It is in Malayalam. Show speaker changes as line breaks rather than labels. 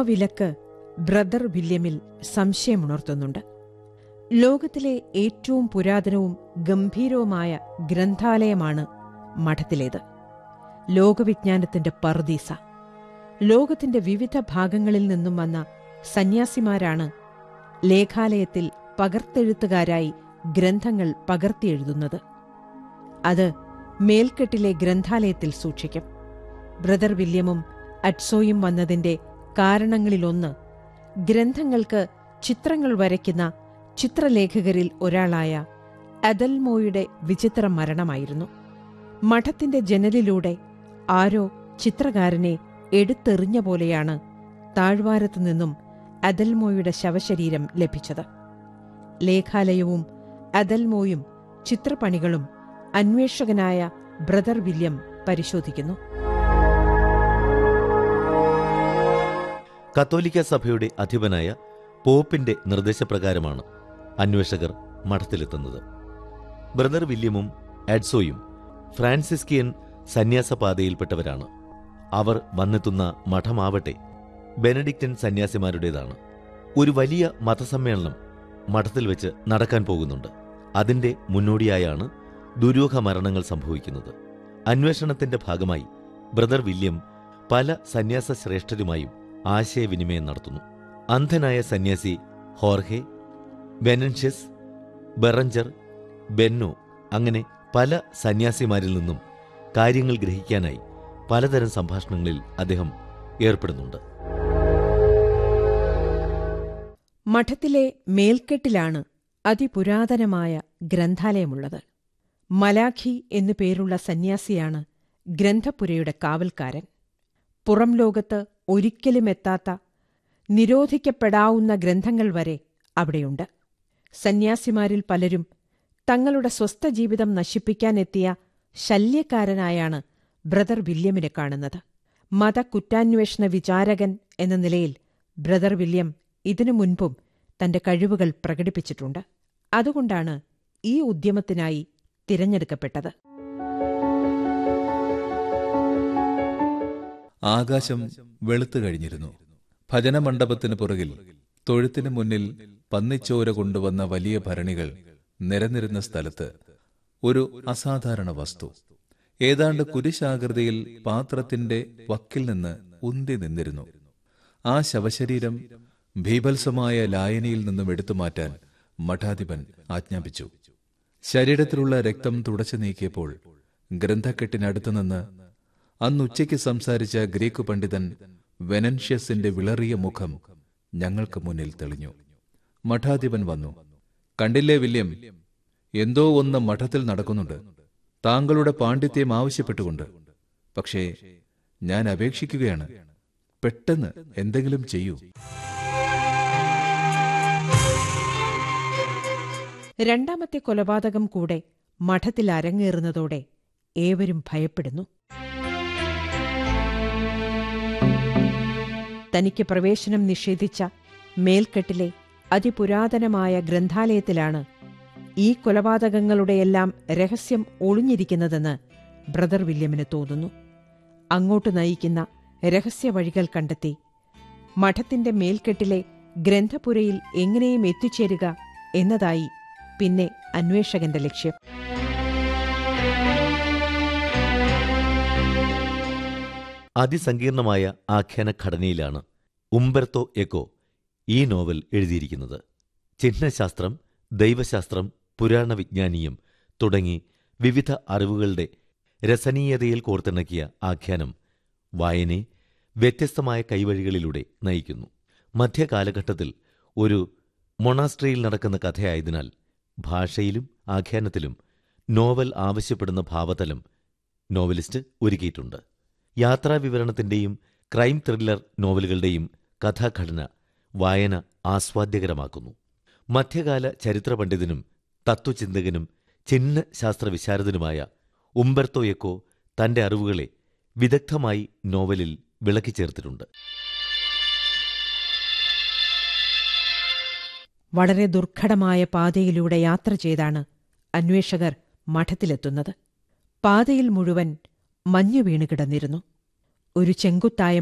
വിലക്ക് ബ്രദർ വില്യമിൽ സംശയമുണർത്തുന്നുണ്ട് ലോകത്തിലെ ഏറ്റവും പുരാതനവും ഗംഭീരവുമായ ഗ്രന്ഥാലയമാണ് മഠത്തിലേത് ലോകവിജ്ഞാനത്തിന്റെ പർദീസ ലോകത്തിന്റെ വിവിധ ഭാഗങ്ങളിൽ നിന്നും വന്ന സന്യാസിമാരാണ് ലേഖാലയത്തിൽ പകർത്തെഴുത്തുകാരായി ഗ്രന്ഥങ്ങൾ പകർത്തിയെഴുതുന്നത് അത് മേൽക്കെട്ടിലെ ഗ്രന്ഥാലയത്തിൽ സൂക്ഷിക്കും ബ്രദർ വില്യമും അറ്റ്സോയും വന്നതിന്റെ കാരണങ്ങളിലൊന്ന് ഗ്രന്ഥങ്ങൾക്ക് ചിത്രങ്ങൾ വരയ്ക്കുന്ന ചിത്രലേഖകരിൽ ഒരാളായ അദൽമോയുടെ വിചിത്ര മരണമായിരുന്നു മഠത്തിന്റെ ജനലിലൂടെ ആരോ ചിത്രകാരനെ എടുത്തെറിഞ്ഞ പോലെയാണ് താഴ്വാരത്തു നിന്നും അദൽമോയുടെ ശവശരീരം ലഭിച്ചത് ലേഖാലയവും അദൽമോയും ചിത്രപ്പണികളും അന്വേഷകനായ ബ്രദർ വില്യം പരിശോധിക്കുന്നു
കത്തോലിക്ക സഭയുടെ അധിപനായ പോപ്പിന്റെ നിർദ്ദേശപ്രകാരമാണ് അന്വേഷകർ മഠത്തിലെത്തുന്നത് ബ്രദർ വില്യമും എഡ്സോയും ഫ്രാൻസിസ്കിയൻ സന്യാസപാതയിൽപ്പെട്ടവരാണ് അവർ വന്നെത്തുന്ന മഠമാവട്ടെ ബെനഡിക്റ്റൻ സന്യാസിമാരുടേതാണ് ഒരു വലിയ മതസമ്മേളനം മഠത്തിൽ വെച്ച് നടക്കാൻ പോകുന്നുണ്ട് അതിന്റെ മുന്നോടിയായാണ് ദുരൂഹ മരണങ്ങൾ സംഭവിക്കുന്നത് അന്വേഷണത്തിന്റെ ഭാഗമായി ബ്രദർ വില്യം പല സന്യാസ ശ്രേഷ്ഠരുമായും ആശയവിനിമയം നടത്തുന്നു അന്ധനായ സന്യാസി ഹോർഹെ ബെനൻഷ്യസ് ബെറഞ്ചർ ബെന്നോ അങ്ങനെ പല സന്യാസിമാരിൽ നിന്നും കാര്യങ്ങൾ ഗ്രഹിക്കാനായി പലതരം സംഭാഷണങ്ങളിൽ അദ്ദേഹം ഏർപ്പെടുന്നുണ്ട്
മഠത്തിലെ മേൽക്കെട്ടിലാണ് അതിപുരാതനമായ ഗ്രന്ഥാലയമുള്ളത് മലാഖി എന്നു പേരുള്ള സന്യാസിയാണ് ഗ്രന്ഥപുരയുടെ കാവൽക്കാരൻ പുറം ലോകത്ത് ഒരിക്കലും എത്താത്ത നിരോധിക്കപ്പെടാവുന്ന ഗ്രന്ഥങ്ങൾ വരെ അവിടെയുണ്ട് സന്യാസിമാരിൽ പലരും തങ്ങളുടെ സ്വസ്ഥ ജീവിതം നശിപ്പിക്കാനെത്തിയ ശല്യക്കാരനായാണ് ബ്രദർ വില്യമിനെ കാണുന്നത് മതകുറ്റാന്വേഷണ വിചാരകൻ എന്ന നിലയിൽ ബ്രദർ വില്യം ഇതിനു മുൻപും തന്റെ കഴിവുകൾ പ്രകടിപ്പിച്ചിട്ടുണ്ട് അതുകൊണ്ടാണ് ഈ ഉദ്യമത്തിനായി തിരഞ്ഞെടുക്കപ്പെട്ടത്
ആകാശം വെളുത്തു കഴിഞ്ഞിരുന്നു ഭജനമണ്ഡപത്തിന് പുറകിൽ തൊഴുത്തിന് മുന്നിൽ പന്നിച്ചോര കൊണ്ടുവന്ന വലിയ ഭരണികൾ നിരന്നിരുന്ന സ്ഥലത്ത് ഒരു അസാധാരണ വസ്തു ഏതാണ്ട് കുരിശാകൃതിയിൽ പാത്രത്തിന്റെ വക്കിൽ നിന്ന് ഉന്തി നിന്നിരുന്നു ആ ശവശരീരം ഭീഭത്സമായ ലായനിയിൽ നിന്നും എടുത്തു മാറ്റാൻ മഠാധിപൻ ആജ്ഞാപിച്ചു ശരീരത്തിലുള്ള രക്തം തുടച്ചു നീക്കിയപ്പോൾ ഗ്രന്ഥക്കെട്ടിനടുത്തു നിന്ന് അന്നുച്ചയ്ക്ക് സംസാരിച്ച ഗ്രീക്ക് പണ്ഡിതൻ വെനൻഷ്യസിന്റെ വിളറിയ മുഖം ഞങ്ങൾക്ക് മുന്നിൽ തെളിഞ്ഞു മഠാധിപൻ വന്നു കണ്ടില്ലേ വില്യം എന്തോ ഒന്ന് മഠത്തിൽ നടക്കുന്നുണ്ട് താങ്കളുടെ പാണ്ഡിത്യം ആവശ്യപ്പെട്ടുകൊണ്ട് പക്ഷേ ഞാൻ അപേക്ഷിക്കുകയാണ് പെട്ടെന്ന് എന്തെങ്കിലും ചെയ്യൂ
രണ്ടാമത്തെ കൊലപാതകം കൂടെ മഠത്തിൽ അരങ്ങേറുന്നതോടെ ഏവരും ഭയപ്പെടുന്നു തനിക്ക് പ്രവേശനം നിഷേധിച്ച മേൽക്കെട്ടിലെ അതിപുരാതനമായ ഗ്രന്ഥാലയത്തിലാണ് ഈ കൊലപാതകങ്ങളുടെയെല്ലാം രഹസ്യം ഒളിഞ്ഞിരിക്കുന്നതെന്ന് ബ്രദർ വില്യമിന് തോന്നുന്നു അങ്ങോട്ട് നയിക്കുന്ന രഹസ്യ വഴികൾ കണ്ടെത്തി മഠത്തിന്റെ മേൽക്കെട്ടിലെ ഗ്രന്ഥപുരയിൽ എങ്ങനെയും എത്തിച്ചേരുക എന്നതായി പിന്നെ അന്വേഷകന്റെ ലക്ഷ്യം
അതിസങ്കീർണമായ ആഖ്യാനഘടനയിലാണ് ഉംബർത്തോ എക്കോ ഈ നോവൽ എഴുതിയിരിക്കുന്നത് ചിഹ്നശാസ്ത്രം ദൈവശാസ്ത്രം പുരാണ വിജ്ഞാനീയം തുടങ്ങി വിവിധ അറിവുകളുടെ രസനീയതയിൽ കോർത്തിണക്കിയ ആഖ്യാനം വായനയെ വ്യത്യസ്തമായ കൈവഴികളിലൂടെ നയിക്കുന്നു മധ്യകാലഘട്ടത്തിൽ ഒരു മൊണാസ്ട്രിയിൽ നടക്കുന്ന കഥയായതിനാൽ ഭാഷയിലും ആഖ്യാനത്തിലും നോവൽ ആവശ്യപ്പെടുന്ന ഭാവതലം നോവലിസ്റ്റ് ഒരുക്കിയിട്ടുണ്ട് യാത്രാവിവരണത്തിന്റെയും ക്രൈം ത്രില്ലർ നോവലുകളുടെയും കഥാഘടന വായന ആസ്വാദ്യകരമാക്കുന്നു മധ്യകാല ചരിത്ര പണ്ഡിതനും തത്വചിന്തകനും ചിഹ്ന ശാസ്ത്രവിശാരദനുമായ ഉംബർത്തോ എക്കോ തന്റെ അറിവുകളെ വിദഗ്ധമായി നോവലിൽ വിളക്കിച്ചേർത്തിട്ടുണ്ട്
വളരെ ദുർഘടമായ പാതയിലൂടെ യാത്ര ചെയ്താണ് അന്വേഷകർ മഠത്തിലെത്തുന്നത് പാതയിൽ മുഴുവൻ മഞ്ഞു വീണുകിടന്നിരുന്നു ഒരു ചെങ്കുത്തായ